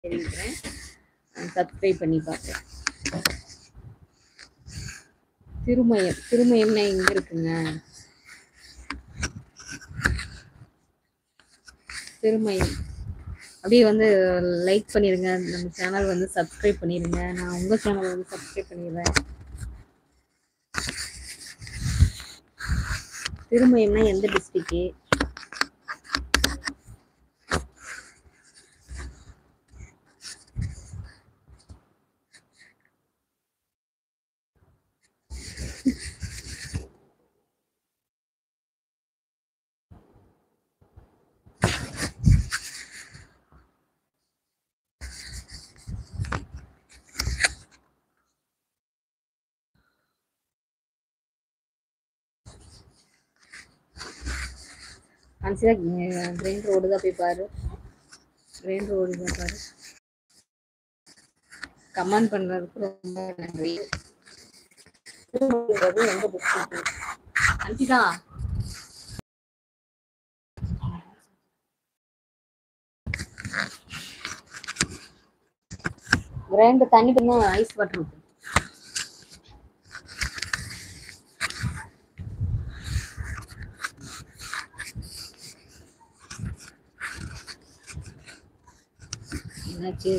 தெரிவிக்கிறேன் சப்ஸ்கிரைப் பண்ணி பார்ப்பேன் திருமயம் திருமயம்னா எங்க இருக்குங்க திருமயம் அப்படியே வந்து லைக் பண்ணிடுங்க நம்ம சேனல் வந்து சப்ஸ்கிரைப் பண்ணிடுங்க நான் உங்கள் சேனல் வந்து சப்ஸ்கிரைப் பண்ணிடுறேன் திருமயம்னா எந்த டிஸ்ட்ரிக்ட்டு அன்சிதா கிரைண்ட் ரோடு தான் போய் பாரு கிரைண்ட் ரோடு தான் பாரு கமெண்ட் பண்ணுறதுக்கு ரொம்ப நன்றி திருமணங்கிறது எந்த டிஸ்ட்ரிக்ட் அன்சிதா கிரைண்ட் தண்ணி பண்ணா ஐஸ் வாட்டர் இருக்கு என்னாச்சு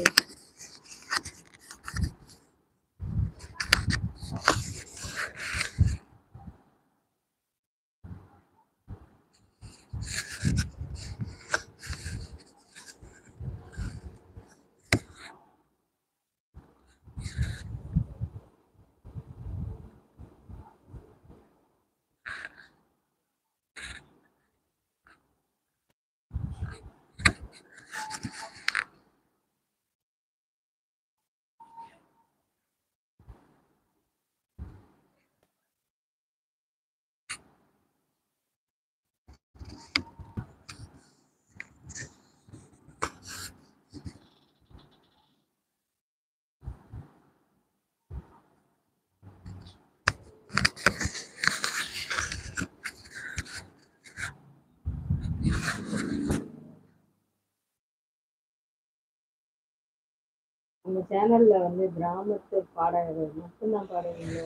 உங்க சேனல்ல வந்து கிராமத்து பாடல்கள் மட்டும்தான் பாடுவீங்களோ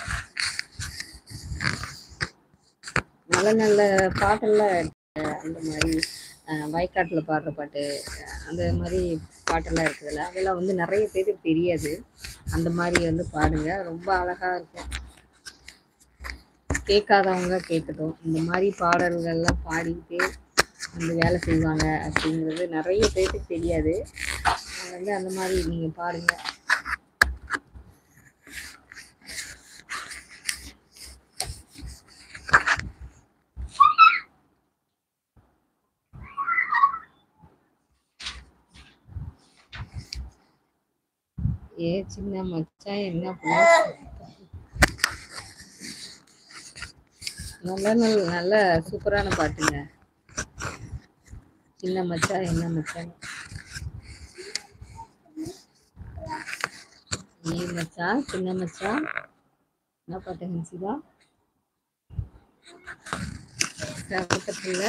நல்ல நல்ல பாட்டெல்லாம் இருக்கு. அந்த மாதிரி அஹ், வயக்காட்டுல பாடுற பாட்டு அஹ், அந்த மாதிரி பாட்டெல்லாம் இருக்குதுல்ல அதெல்லாம் வந்து நிறைய பேருக்கு தெரியாது அந்த மாதிரி வந்து பாடுங்க ரொம்ப அழகா இருக்கும் கேட்காதவங்க கேட்கட்டும் இந்த மாதிரி பாடல்கள்லாம் பாடிக்கிட்டு வந்து வேலை செய்வாங்க அப்படிங்கிறது நிறைய பேருக்கு தெரியாது அது வந்து அந்த மாதிரி நீங்க பாருங்க ஏ சின்ன மச்சான் என்ன பண்ண நல்ல நல்ல நல்ல சூப்பரான பாட்டுங்க சின்ன மச்சான் என்ன மச்சான் ஏ மச்சான் சின்ன மச்சான் என்ன பாட்டு ஹன்சிதா பக்கத்துல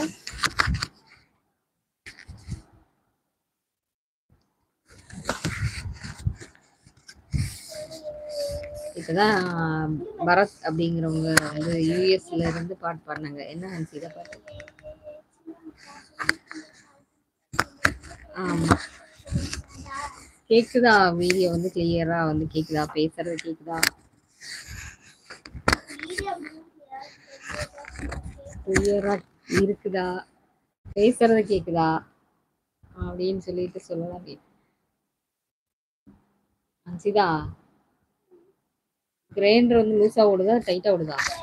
இப்பதான் பரத் அப்படிங்கிறவங்க வந்து யூஎஸ்ல இருந்து பாட்டு பாடினாங்க என்ன ஹன்சிதா பாட்டு ஆமா கேக்குதா வீடியோ வந்து கிளியரா வந்து கேக்குதா பேசுறது கேக்குதா கிளியரா இருக்குதா பேசுறது கேக்குதா அப்படின்னு சொல்லிட்டு சொல்லலாம் அன்சிதா கிரைண்டர் வந்து லூஸா ஓடுதா டைட்டா ஓடுதா